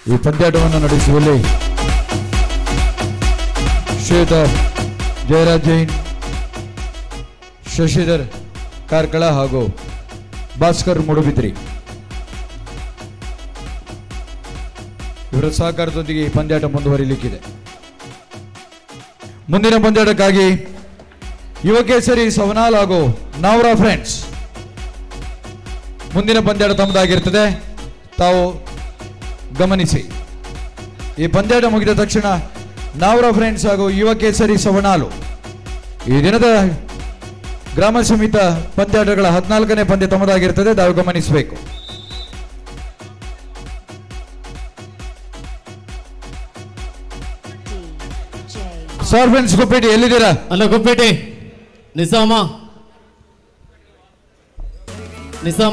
ಈ ಪಂದ್ಯಾಟವನ್ನು ನಡೆಸುವಲ್ಲಿ ಶ್ವೇತ ಜಯರಾಜ್ ಜೈನ್ ಶಶಿಧರ್ ಕಾರ್ಕಳ ಹಾಗೂ ಭಾಸ್ಕರ್ ಮೂಡುಬಿದ್ರಿ ಇವರ ಸಹಕಾರದೊಂದಿಗೆ ಈ ಪಂದ್ಯಾಟ ಮುಂದುವರಿಲಿಕ್ಕಿದೆ ಮುಂದಿನ ಪಂದ್ಯಾಟಕ್ಕಾಗಿ ಯುವ ಕೇಸರಿ ಸವನಾಲ್ ಹಾಗೂ ನಾವ್ರಾ ಫ್ರೆಂಡ್ಸ್ ಮುಂದಿನ ಪಂದ್ಯಾಟ ತಮ್ಮದಾಗಿರ್ತದೆ ತಾವು ಗಮನಿಸಿ ಈ ಪಂದ್ಯಾಟ ಮುಗಿದ ತಕ್ಷಣ ನಾವ್ರಾ ಫ್ರೆಂಡ್ಸ್ ಹಾಗೂ ಯುವ ಕೇಸರಿ ಸವನಾಲು ಈ ದಿನದ ಗ್ರಾಮ ಸಮಿತ ಪಂದ್ಯಾಟಗಳ ಹದಿನಾಲ್ಕನೇ ಪಂದ್ಯ ತಮ್ಮದಾಗಿರ್ತದೆ ತಾವು ಗಮನಿಸಬೇಕು ಸರ್ ಫ್ರೆಂಡ್ಸ್ ಗುಪ್ಪೇಟಿ ಎಲ್ಲಿದ್ದೀರಾ ಅಲ್ಲ ಗುಪ್ಪೇಟೆ ನಿಸಾಮ ನಿಸಾಮ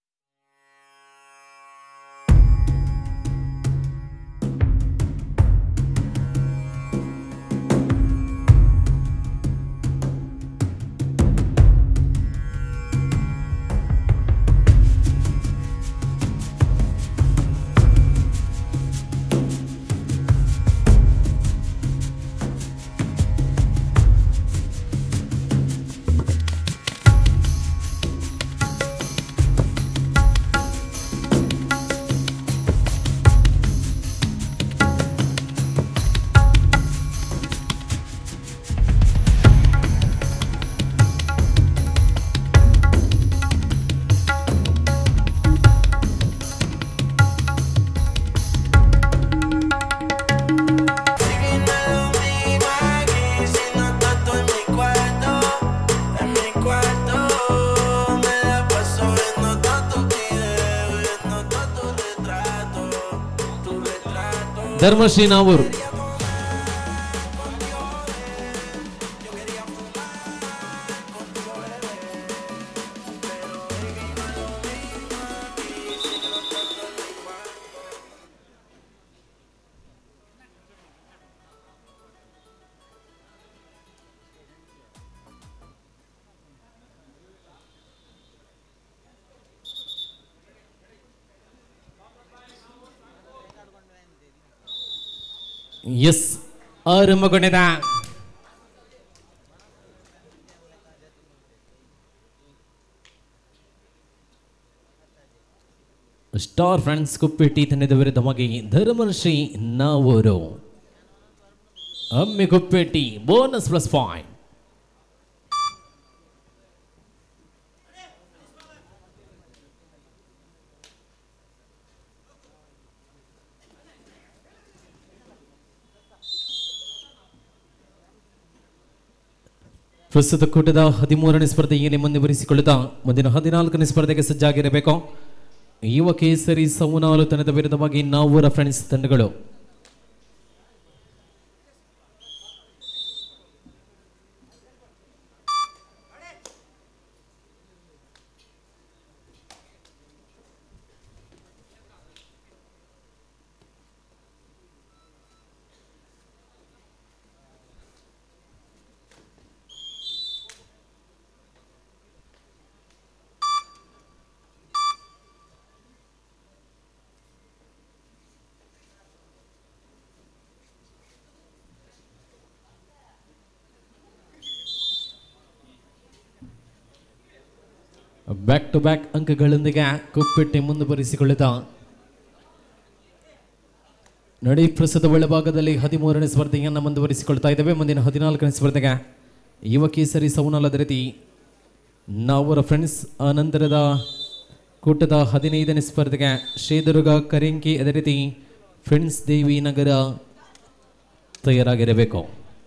Si no estás tú en mi cuarto, en mi cuarto, me la paso viendo todos tus videos, viendo todos tus retratos, tus retratos. Dharmashree Navoor ಎಸ್ ಆರಂಭಗೊಂಡಿದ ಸ್ಟಾರ್ ಫ್ರೆಂಡ್ಸ್ ಕುಪ್ಪೆಟ್ಟಿ ತಂಡದ ವಿರುದ್ಧವಾಗಿ ಧರ್ಮಶ್ರೀ ನಾವೂರು ಅಮ್ಮಿ ಕುಪ್ಪೆಟ್ಟಿ ಬೋನಸ್ ಪ್ಲಸ್ ಪಾಯಿಂಟ್ ಪ್ರಸ್ತುತ ಕೂಟದ ಹದಿಮೂರನೇ ಸ್ಪರ್ಧೆಯಲ್ಲಿ ಮುಂದುವರಿಸಿಕೊಳ್ಳುತ್ತಾ ಮುಂದಿನ ಹದಿನಾಲ್ಕನೇ ಸ್ಪರ್ಧೆಗೆ ಸಜ್ಜಾಗಿರಬೇಕು ಯುವ ಕೇಸರಿ ಸೌನಾಲು ತಂಡದ ವಿರುದ್ಧವಾಗಿ ನಾವೂರ ಫ್ರೆಂಡ್ಸ್ ತಂಡಗಳು ಬ್ಯಾಕ್ ಟು ಬ್ಯಾಕ್ ಅಂಕಗಳೊಂದಿಗೆ ಕುಪ್ಪೆಟ್ಟಿ ಮುಂದುವರಿಸಿಕೊಳ್ಳುತ್ತಾ ನಡಿ ಪ್ರಸ್ತುತ ಒಳಭಾಗದಲ್ಲಿ ಹದಿಮೂರನೇ ಸ್ಪರ್ಧೆಯನ್ನು ಮುಂದುವರಿಸಿಕೊಳ್ತಾ ಇದ್ದೇವೆ ಮುಂದಿನ ಹದಿನಾಲ್ಕನೇ ಸ್ಪರ್ಧೆಗೆ ಯುವ ಕೇಸರಿ ಸೌನಲದ ರೀತಿ ನಾವರ ಫ್ರೆಂಡ್ಸ್ ಅನಂತರದ ಕೂಟದ ಹದಿನೈದನೇ ಸ್ಪರ್ಧೆಗೆ ಶ್ರೀದುರ್ಗ ಕರಿಂಕಿ ಅದೇ ರೀತಿ ಫ್ರೆಂಡ್ಸ್ ದೇವಿ ನಗರ ತಯಾರಾಗಿರಬೇಕು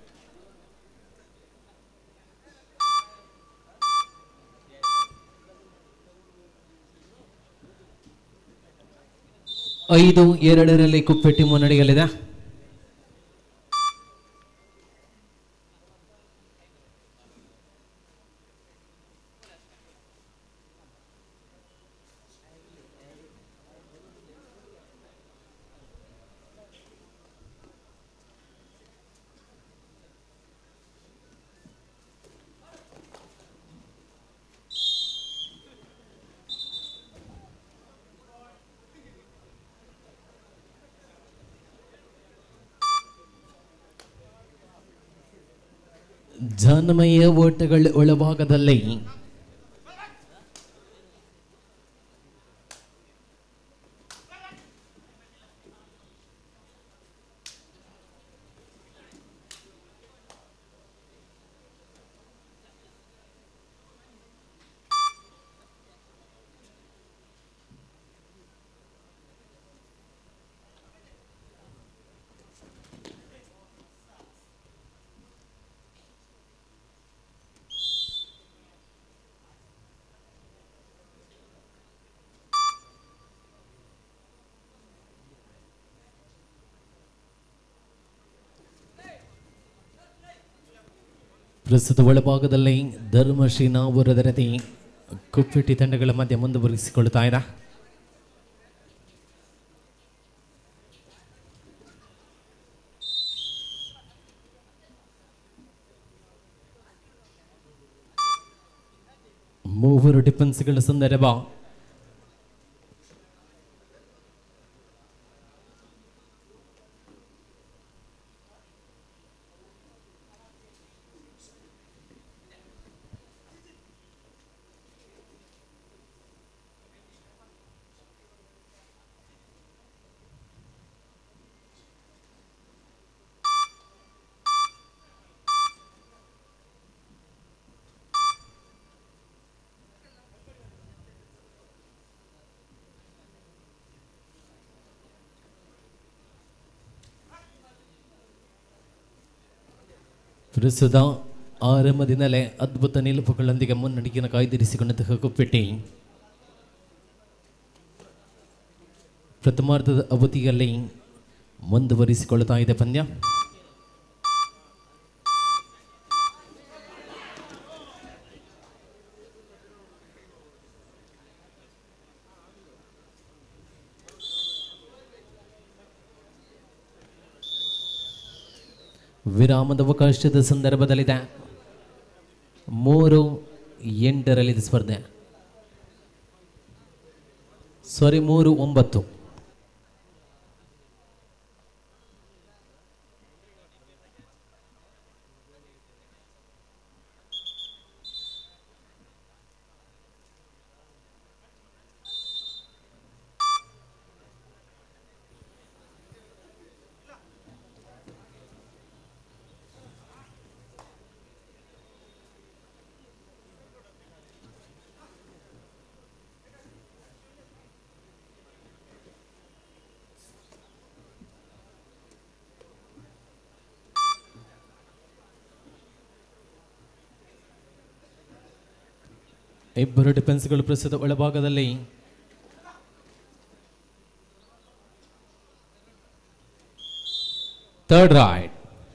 ಐದು ಎರಡರಲ್ಲಿ ಕುಪ್ಪೆಟ್ಟಿ ಮುನ್ನಡೆಯಲ್ಲಿದೆ ಜಾನಮಯ ಓಟಗಳ ಒಳಭಾಗದಲ್ಲಿ ಪ್ರಸ್ತುತ ಒಳಭಾಗದಲ್ಲಿ ಧರ್ಮಶ್ರೀ ನಾವೂರ ದರದಿ ಕುಪ್ಪಿಟ್ಟಿ ತಂಡಗಳ ಮಧ್ಯೆ ಮುಂದುವರಿಸಿಕೊಳ್ತಾ ಇರ ಮೂವರು ಡಿಫೆನ್ಸ್ಗಳ ಸಂದರ್ಭ ಪ್ರಸ್ತುತ ಆರಂಭದಿಂದಲೇ ಅದ್ಭುತ ನಿಲುಪುಗಳೊಂದಿಗೆ ಮುನ್ನಡೆಯನ್ನು ಕಾಯ್ದಿರಿಸಿಕೊಂಡಂತಹ ಕುಪ್ಪಿಟ್ಟಿ ಪ್ರಥಮಾರ್ಧದ ಅವಧಿಯಲ್ಲಿ ಮುಂದುವರಿಸಿಕೊಳ್ಳುತ್ತಾ ಇದೆ ಪಂದ್ಯ ವಿರಾಮದ ಅವಕಾಶದ ಸಂದರ್ಭದಲ್ಲಿದೆ ಮೂರು ಎಂಟರಲ್ಲಿದೆ ಸ್ಪರ್ಧೆ ಸಾರಿ ಮೂರು ಒಂಬತ್ತು ಇಬ್ಬರು ಡಿಫೆನ್ಸ್ಗಳು ಪ್ರಸ್ತುತ ಒಳಭಾಗದಲ್ಲಿ third raid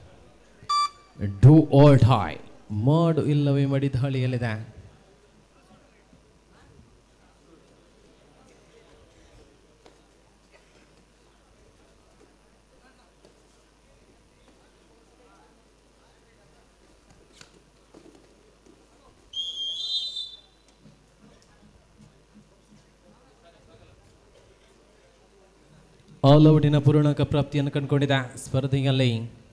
do or die ಮಾಡು ಇಲ್ಲವೇ ಮಡಿ ದಾಳಿಯಲ್ಲಿದೆ ಆಲ್ ಔಟಿನ ಪೂರ್ಣಕ ಪ್ರಾಪ್ತಿಯನ್ನು ಕಂಡುಕೊಂಡಿದೆ ಸ್ಪರ್ಧೆಯಲ್ಲಿ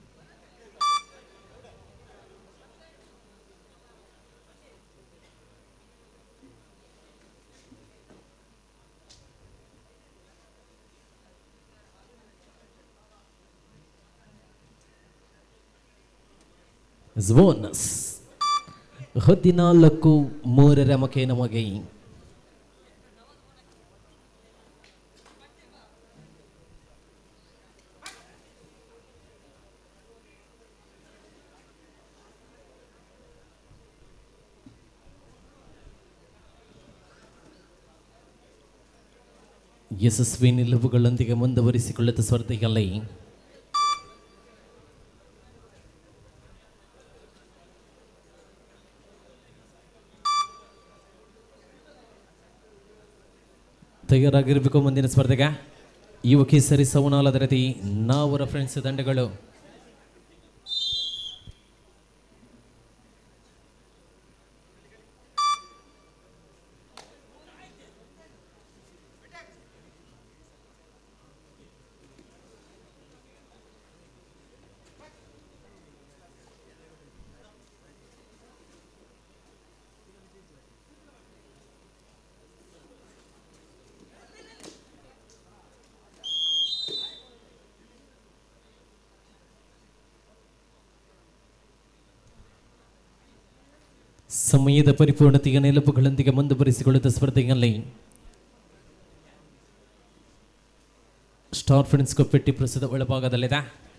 ಝೋನಸ್ ಹದಿನಾಲ್ಕು ಮೂರರ ಮಕೆ ನಮಗೆ ಯಶಸ್ವಿ ನಿಲುವುಗಳೊಂದಿಗೆ ಮುಂದುವರಿಸಿಕೊಳ್ಳುತ್ತ ಸ್ಪರ್ಧೆಯಲ್ಲಿ ತಯಾರಾಗಿರಬೇಕು ಮುಂದಿನ ಸ್ಪರ್ಧೆಗೆ ಯುವ ಕೇಸರಿ ಸವನಾಲದ ರೀತಿ ನಾವರ ಫ್ರೆಂಡ್ಸ್ ತಂಡಗಳು ಸಮಯದ ಪರಿಪೂರ್ಣತೆಯ ನೆನಪುಗಳೊಂದಿಗೆ ಮುಂದುವರಿಸಿಕೊಳ್ಳುತ್ತ ಸ್ಪರ್ಧೆಯಲ್ಲಿ ಸ್ಟಾರ್ ಫ್ರೆಂಡ್ಸ್ ಕೊಪ್ಪೆಟ್ಟಿ ಪ್ರಸ್ತುತ ಒಳಭಾಗದಲ್ಲಿದೆ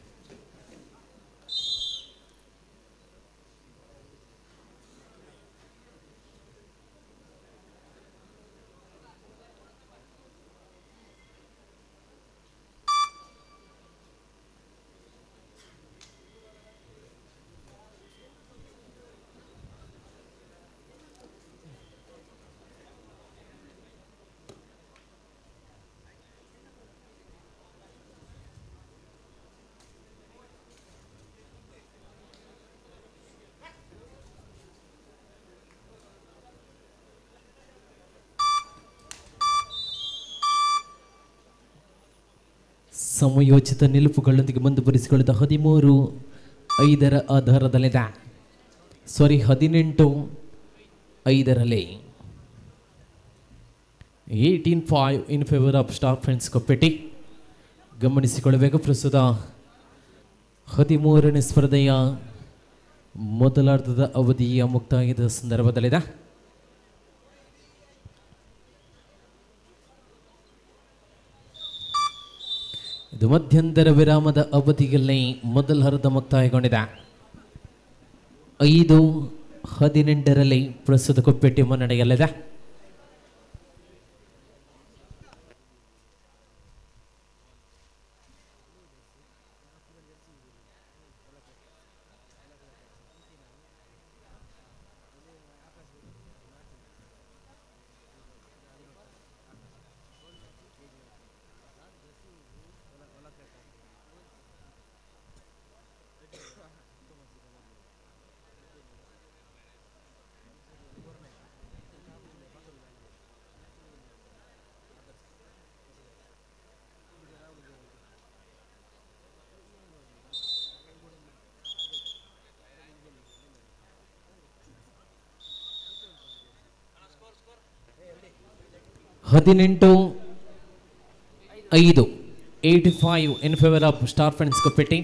ಸಮಯೋಚಿತ ನಿಲುಪುಗಳೊಂದಿಗೆ ಮುಂದುವರಿಸಿಕೊಳ್ಳುತ್ತ ಹದಿಮೂರು ಐದರ ಆಧಾರದಲ್ಲಿದೆ ಸಾರಿ ಹದಿನೆಂಟು ಐದರಲ್ಲಿ eighteen five in favour of star friends Kuppetti ಗಮನಿಸಿಕೊಳ್ಳಬೇಕು ಪ್ರಸ್ತುತ ಹದಿಮೂರನೇ ಸ್ಪರ್ಧೆಯ ಮೊದಲಾರ್ಧದ ಅವಧಿಯ ಮುಕ್ತಾಯದ ಸಂದರ್ಭದಲ್ಲಿದೆ ಇದು ಮಧ್ಯಂತರ ವಿರಾಮದ ಅವಧಿಯಲ್ಲಿ ಮೊದಲ ಹರದ ಮುಕ್ತಾಯಗೊಂಡಿದೆ ಐದು ಹದಿನೆಂಟರಲ್ಲಿ ಪ್ರಸ್ತುತ ಕೊಪ್ಪೆಟ್ಟಿ ಮುನ್ನಡೆಯಲ್ಲಿದೆ ಹದಿನೆಂಟು ಐದು eighty five in favour of star friends Kuppetti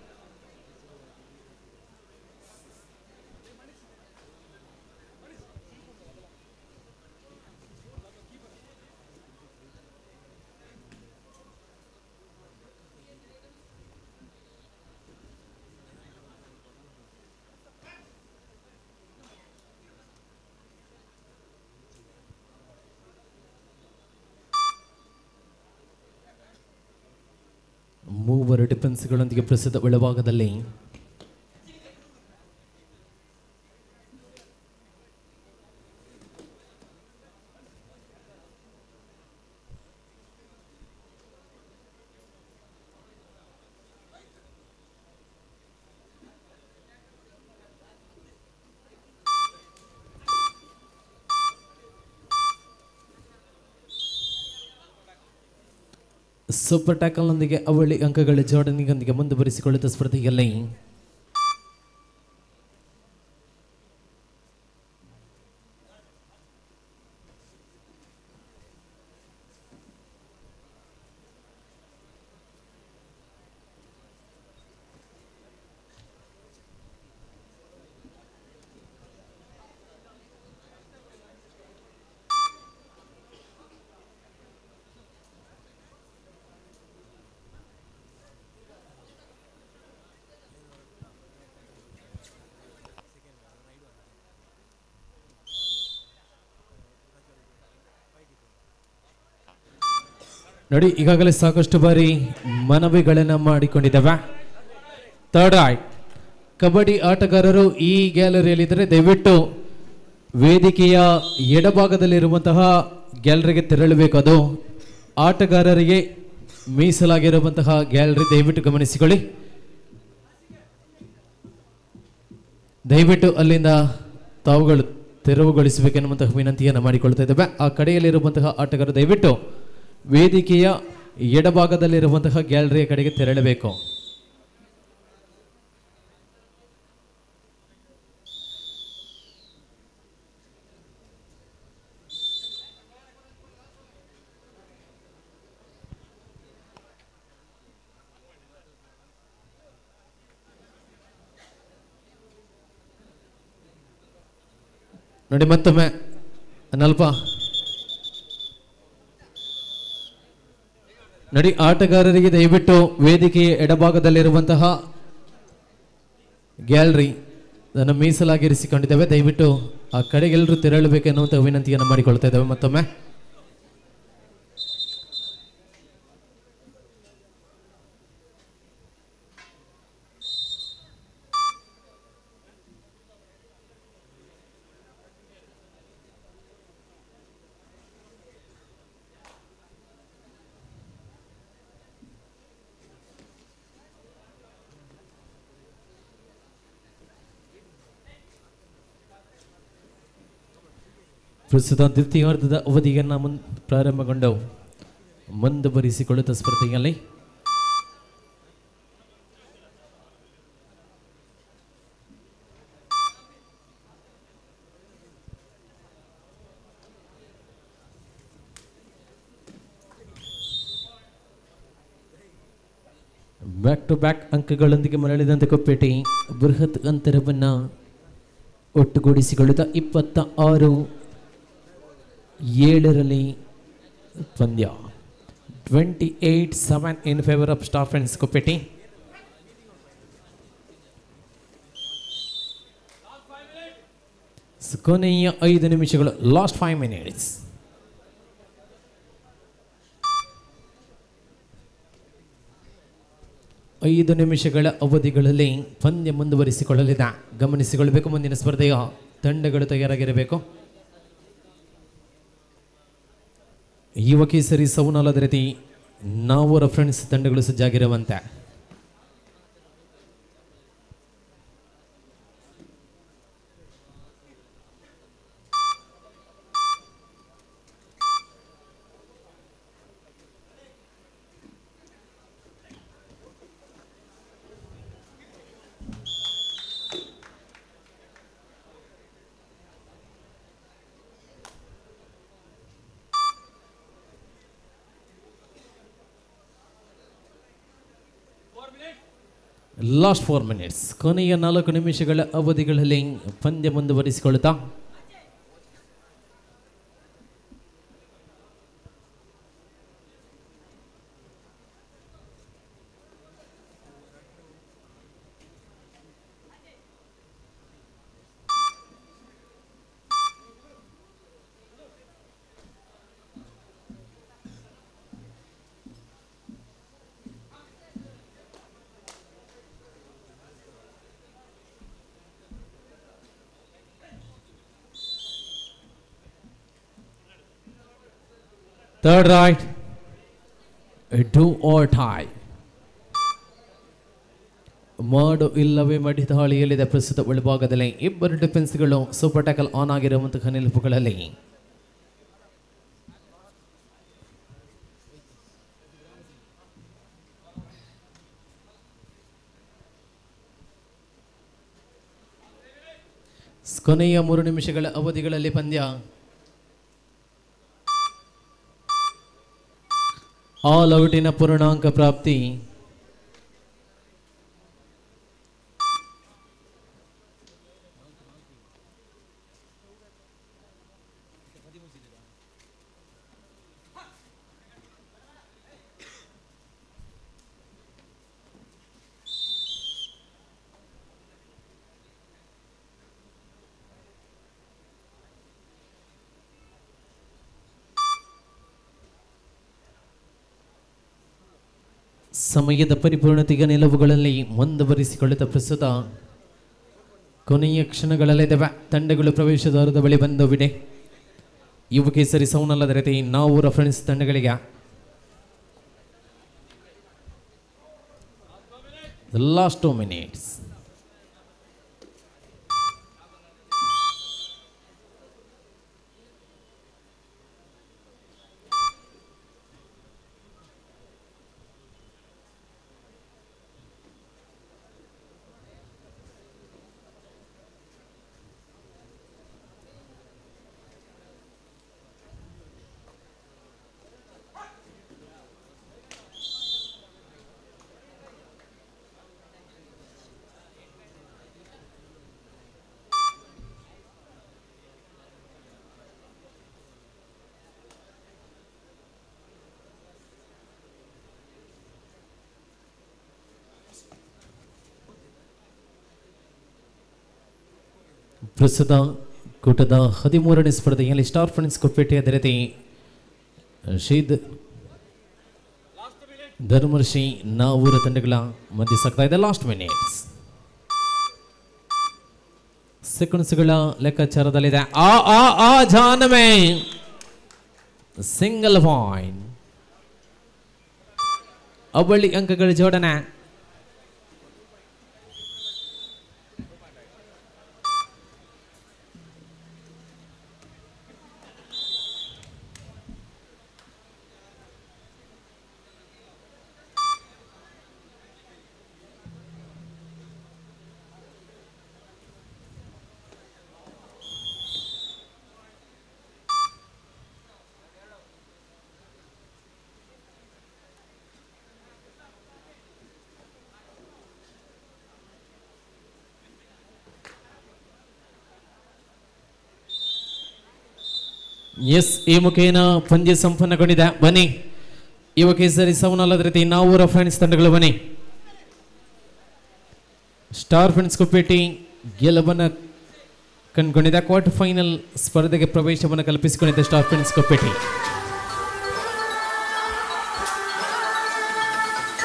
ಮೂವರು ಡಿಫೆನ್ಸ್ಗಳೊಂದಿಗೆ ಪ್ರಸ್ತುತ ಒಳಭಾಗದಲ್ಲಿ ಸೂಪರ್ ಟ್ಯಾಕಲ್ನೊಂದಿಗೆ ಅವಳಿ ಅಂಕಗಳ ಜೋಡಣೆಯೊಂದಿಗೆ ಮುಂದುವರಿಸಿಕೊಳ್ಳುತ್ತ ಸ್ಪರ್ಧೆಯಲ್ಲಿ ನೋಡಿ ಈಗಾಗಲೇ ಸಾಕಷ್ಟು ಬಾರಿ ಮನವಿಗಳನ್ನು ಮಾಡಿಕೊಂಡಿದ್ದೇವೆ ಥರ್ಡ್ ಆಯ್ಟ್ ಕಬಡ್ಡಿ ಆಟಗಾರರು ಈ ಗ್ಯಾಲರಿಯಲ್ಲಿದ್ದರೆ ದಯವಿಟ್ಟು ವೇದಿಕೆಯ ಎಡಭಾಗದಲ್ಲಿರುವಂತಹ ಗ್ಯಾಲರಿಗೆ ತೆರಳಬೇಕು ಅದು ಆಟಗಾರರಿಗೆ ಮೀಸಲಾಗಿರುವಂತಹ ಗ್ಯಾಲರಿ ದಯವಿಟ್ಟು ಗಮನಿಸಿಕೊಳ್ಳಿ ದಯವಿಟ್ಟು ಅಲ್ಲಿಂದ ತಾವುಗಳು ತೆರವುಗೊಳಿಸಬೇಕೆನ್ನುವಂತಹ ವಿನಂತಿಯನ್ನು ಮಾಡಿಕೊಳ್ತಾ ಇದ್ದೇವೆ ಆ ಕಡೆಯಲ್ಲಿರುವಂತಹ ಆಟಗಾರರು ದಯವಿಟ್ಟು ವೇದಿಕೆಯ ಎಡಭಾಗದಲ್ಲಿರುವಂತಹ ಗ್ಯಾಲರಿಯ ಕಡೆಗೆ ತೆರಳಬೇಕು ನೋಡಿ ಮತ್ತೊಮ್ಮೆ ನಲ್ಪ ನೋಡಿ ಆಟಗಾರರಿಗೆ ದಯವಿಟ್ಟು ವೇದಿಕೆಯ ಎಡಭಾಗದಲ್ಲಿರುವಂತಹ ಗ್ಯಾಲರಿ ಅದನ್ನು ಮೀಸಲಾಗಿರಿಸಿಕೊಂಡಿದ್ದೇವೆ ದಯವಿಟ್ಟು ಆ ಕಡೆಗೆಲ್ಲರೂ ತೆರಳಬೇಕೆನ್ನುವಂಥ ವಿನಂತಿಯನ್ನು ಮಾಡಿಕೊಳ್ತಾ ಇದ್ದೇವೆ ಮತ್ತೊಮ್ಮೆ ಪ್ರಸ್ತುತ ದ್ವಿತೀಯಾರ್ಧದ ಅವಧಿಯನ್ನು ಮುನ್ ಪ್ರಾರಂಭಗೊಂಡು ಮುಂದುವರಿಸಿಕೊಳ್ಳುತ್ತ ಸ್ಪರ್ಧೆಯಲ್ಲಿ ಬ್ಯಾಕ್ ಟು ಬ್ಯಾಕ್ ಅಂಕಗಳೊಂದಿಗೆ ಮರಳಿದಂತ ಕೊಪ್ಪೇಟೆ ಬೃಹತ್ ಅಂತರವನ್ನು ಒಟ್ಟುಗೂಡಿಸಿಕೊಳ್ಳುತ್ತಾ ಇಪ್ಪತ್ತ ಆರು ಏಳರಲ್ಲಿ ಪಂದ್ಯ twenty eight seven in favour of star friends Kuppetti so, ಕೊನೆಯ ಐದು ನಿಮಿಷಗಳು ಲಾಸ್ಟ್ ಫೈವ್ ಮಿನಿಟ್ಸ್ ಐದು ನಿಮಿಷಗಳ ಅವಧಿಗಳಲ್ಲಿ ಪಂದ್ಯ ಮುಂದುವರಿಸಿಕೊಳ್ಳಲಿದೆ ಗಮನಿಸಿಕೊಳ್ಳಬೇಕು ಮುಂದಿನ ಸ್ಪರ್ಧೆಯ ತಂಡಗಳು ತಯಾರಾಗಿರಬೇಕು ಯುವ ಕೇಸರಿ ಸೌನಾಲದ ರೀತಿ ನಾವರ ಫ್ರೆಂಡ್ಸ್ ತಂಡಗಳು ಸಜ್ಜಾಗಿರುವಂತೆ ಲಾಸ್ಟ್ ಫೋರ್ ಮಿನಿಟ್ಸ್ ಕೊನೆಯ ನಾಲ್ಕು ನಿಮಿಷಗಳ ಅವಧಿಗಳಲ್ಲಿ ಪಂದ್ಯ ಮುಂದುವರಿಸಿಕೊಳ್ಳುತ್ತಾ third raid do or die ಮಾಡು ಇಲ್ಲವೇ ಮಡಿದ ಹಾಳಿಯಲ್ಲಿದೆ ಪ್ರಸ್ತುತ ಒಳಭಾಗದಲ್ಲಿ ಇಬ್ಬರು ಡಿಫೆನ್ಸ್ಗಳು ಸೂಪರ್ ಟ್ಯಾಕಲ್ ಆನ್ ಆಗಿರುವಂತಹ ನಿಲುಪುಗಳಲ್ಲಿ ಕೊನೆಯ ಮೂರು ನಿಮಿಷಗಳ ಅವಧಿಗಳಲ್ಲಿ ಪಂದ್ಯ ಆಲ್ ಔಟಿನ ಪೂರ್ಣಾಂಕ ಪ್ರಾಪ್ತಿ ಸಮಯದ ಪರಿಪೂರ್ಣತೆಯ ನಿಲುವುಗಳಲ್ಲಿ ಮುಂದುವರಿಸಿಕೊಳ್ಳುತ್ತಾ ಪ್ರಸ್ತುತ ಕೊನೆಯ ಕ್ಷಣಗಳಲ್ಲಿದ್ದಾವೆ ತಂಡಗಳು ಪ್ರವೇಶದ್ವಾರದ ಬಳಿ ಬಂದವಿದೆ ಯುವ ಕೇಸರಿ ಸೌನಲ್ಲದ ರೀತಿ ನಾವು ಫ್ರೆಂಡ್ಸ್ ತಂಡಗಳಿಗೆ ಲಾಸ್ಟ್ ಟೂ ಮಿನಿಟ್ಸ್ ಪ್ರಸ್ತುತ ಕೂಟದ ಹದಿಮೂರನೇ ಸ್ಪರ್ಧೆಯಲ್ಲಿ ಸ್ಟಾರ್ ಫ್ರೆಂಡ್ಸ್ ಕೊಪ್ಪೇಟೆ ಅದೇ ರೀತಿ ಶೀದ್ ಧರ್ಮರ್ಷಿ ನಾವೂರ ತಂಡಗಳ ಮಧ್ಯೆ ಸಾಗ್ತಾ ಇದೆ ಲಾಸ್ಟ್ ಮಿನಿಟ್ಸ್ ಸೆಕೆಂಡ್ಸ್ಗಳ ಲೆಕ್ಕಾಚಾರದಲ್ಲಿದೆ ಆ ಆ ಆ ಜಾನಮೆ ಸಿಂಗಲ್ ಪಾಯಿಂಟ್ ಅವಳಿ ಅಂಕಗಳ ಜೋಡಣೆ ಎಸ್ ಈ ಮುಖೇನ ಪಂದ್ಯ ಸಂಪನ್ನಗೊಂಡಿದೆ ಬನ್ನಿ ಯುವ ಕೇಸರಿ ಸವನಲ್ಲದ ರೀತಿ ನಾವೂರ ಫ್ರೆಂಡ್ಸ್ ತಂಡಗಳು ಬನ್ನಿ ಸ್ಟಾರ್ ಫ್ರೆಂಡ್ಸ್ ಕುಪ್ಪೇಟಿ ಗೆಲುವನ್ನು ಕಂಡುಕೊಂಡಿದೆ ಕ್ವಾರ್ಟರ್ ಫೈನಲ್ ಸ್ಪರ್ಧೆಗೆ ಪ್ರವೇಶವನ್ನು ಕಲ್ಪಿಸಿಕೊಂಡಿದೆ ಸ್ಟಾರ್ ಫ್ರೆಂಡ್ಸ್ ಕುಪ್ಪೇಟಿ